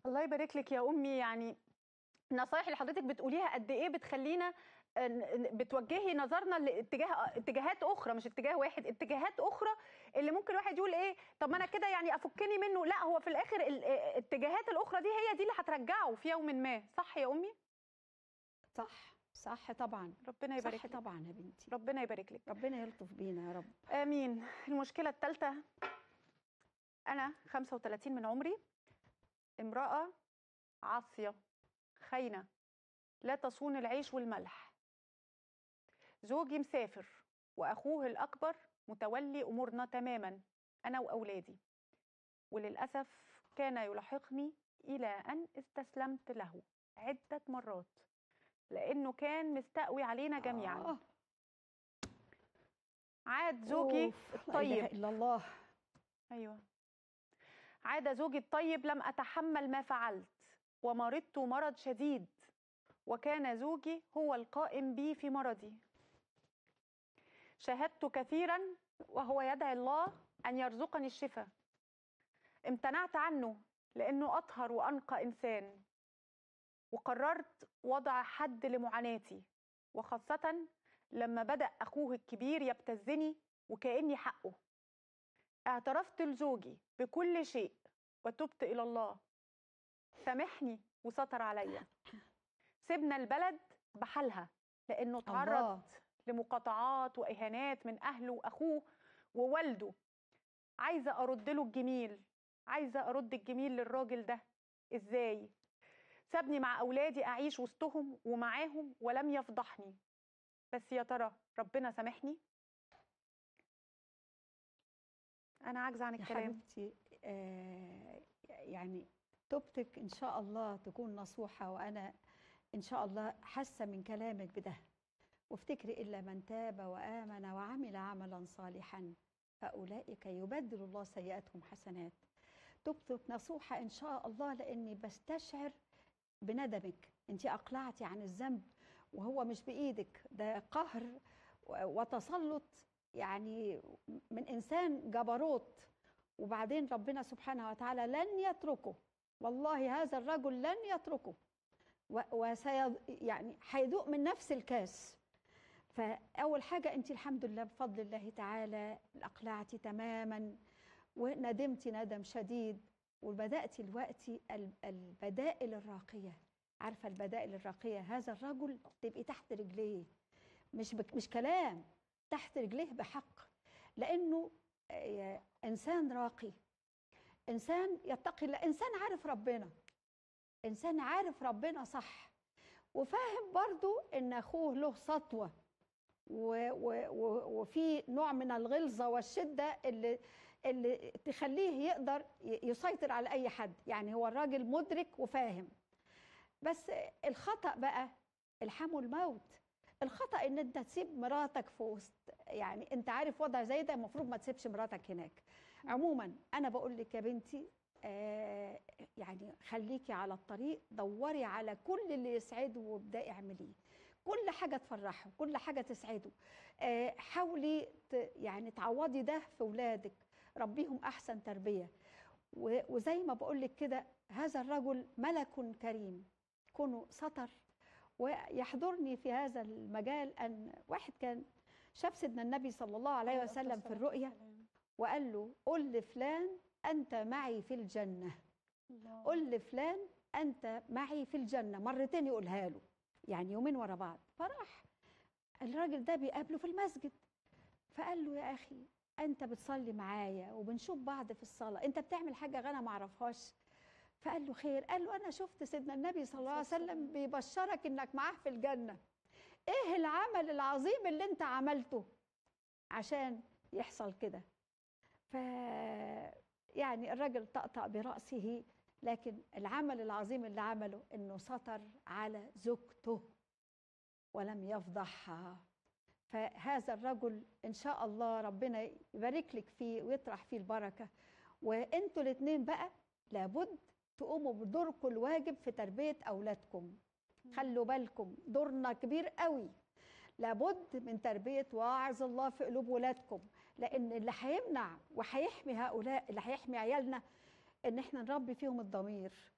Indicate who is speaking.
Speaker 1: الله يبارك لك يا امي يعني النصايح اللي حضرتك بتقوليها قد ايه بتخلينا آه، ن- بتوجهي نظرنا لاتجاه اتجاهات اخرى مش اتجاه واحد اتجاهات اخرى اللي ممكن الواحد يقول ايه طب ما انا كده يعني افكني منه لا هو في الاخر ال- آه، الاتجاهات الاخرى دي هي دي اللي هترجعه في يوم ما صح يا امي
Speaker 2: صح صح طبعا
Speaker 1: ربنا يبارك
Speaker 2: صح
Speaker 1: لك
Speaker 2: طبعا يا بنتي
Speaker 1: ربنا يبارك لك
Speaker 2: ربنا يلطف بينا يا رب
Speaker 1: امين المشكله الثالثه انا 35 من عمري امراه عاصيه خاينه لا تصون العيش والملح زوجي مسافر واخوه الاكبر متولي امورنا تماما انا واولادي وللاسف كان يلاحقني الى ان استسلمت له عده مرات لانه كان مستقوي علينا جميعا
Speaker 2: آه.
Speaker 1: عاد زوجي
Speaker 2: أوف، لا
Speaker 1: الطيب
Speaker 2: اله الا الله
Speaker 1: ايوه عاد زوجي الطيب لم اتحمل ما فعلت ومرضت مرض شديد وكان زوجي هو القائم بي في مرضي شاهدت كثيرا وهو يدعي الله ان يرزقني الشفاء امتنعت عنه لانه اطهر وانقى انسان وقررت وضع حد لمعاناتي وخاصه لما بدا اخوه الكبير يبتزني وكاني حقه اعترفت لزوجي بكل شيء وتبت الى الله سامحني وستر عليا سيبنا البلد بحالها لانه
Speaker 2: الله.
Speaker 1: تعرض لمقاطعات واهانات من اهله واخوه ووالده عايزه ارد له الجميل عايزه ارد الجميل للراجل ده ازاي سابني مع اولادي اعيش وسطهم ومعاهم ولم يفضحني بس يا ترى ربنا سامحني انا عاجزه عن
Speaker 2: يا
Speaker 1: الكلام
Speaker 2: حبيبتي آه يعني توبتك ان شاء الله تكون نصوحه وانا ان شاء الله حاسه من كلامك بده وافتكري الا من تاب وامن وعمل عملا صالحا فاولئك يبدل الله سيئاتهم حسنات توبتك نصوحه ان شاء الله لاني بستشعر بندمك انت اقلعتي عن الذنب وهو مش بايدك ده قهر و- وتسلط يعني من انسان جبروت وبعدين ربنا سبحانه وتعالى لن يتركه والله هذا الرجل لن يتركه و- وسي يعني هيذوق من نفس الكاس فاول حاجه انت الحمد لله بفضل الله تعالى اقلعتي تماما وندمتي ندم شديد وبداتي دلوقتي ال- البدائل الراقيه عارفه البدائل الراقيه هذا الرجل تبقي تحت رجليه مش بك مش كلام تحت رجليه بحق لانه آه، انسان راقي انسان يتقي الله انسان عارف ربنا انسان عارف ربنا صح وفاهم برضو ان اخوه له سطوه و- و- و- وفي نوع من الغلظه والشده اللي اللي تخليه يقدر ي- يسيطر على اي حد يعني هو الراجل مدرك وفاهم بس الخطا بقى الحموا الموت الخطا ان انت تسيب مراتك في وسط يعني انت عارف وضع زي ده المفروض ما تسيبش مراتك هناك عموما انا بقول لك يا بنتي آه يعني خليكي على الطريق دوري على كل اللي يسعده وابدأي اعمليه كل حاجه تفرحه كل حاجه تسعده آه حاولي ت يعني تعوضي ده في ولادك ربيهم احسن تربيه و- وزي ما بقول لك كده هذا الرجل ملك كريم كونه سطر ويحضرني في هذا المجال ان واحد كان شاف سيدنا النبي صلى الله عليه وسلم في الرؤيا وقال له قل لفلان انت معي في الجنه قل لفلان انت معي في الجنه مرتين يقولها له يعني يومين ورا بعض فراح الراجل ده بيقابله في المسجد فقال له يا اخي انت بتصلي معايا وبنشوف بعض في الصلاه انت بتعمل حاجه انا ما اعرفهاش فقال له خير قال له انا شفت سيدنا النبي صلى الله عليه وسلم بيبشرك انك معاه في الجنه ايه العمل العظيم اللي انت عملته عشان يحصل كده ف يعني الراجل طقطق براسه لكن العمل العظيم اللي عمله انه سطر على زوجته ولم يفضحها فهذا الرجل ان شاء الله ربنا يبارك لك فيه ويطرح فيه البركه وانتوا الاثنين بقى لابد تقوموا بدوركم الواجب في تربيه اولادكم خلوا بالكم دورنا كبير قوي لابد من تربيه واعظ الله في قلوب ولادكم لان اللي هيمنع وهيحمي هؤلاء اللي هيحمي عيالنا ان احنا نربي فيهم الضمير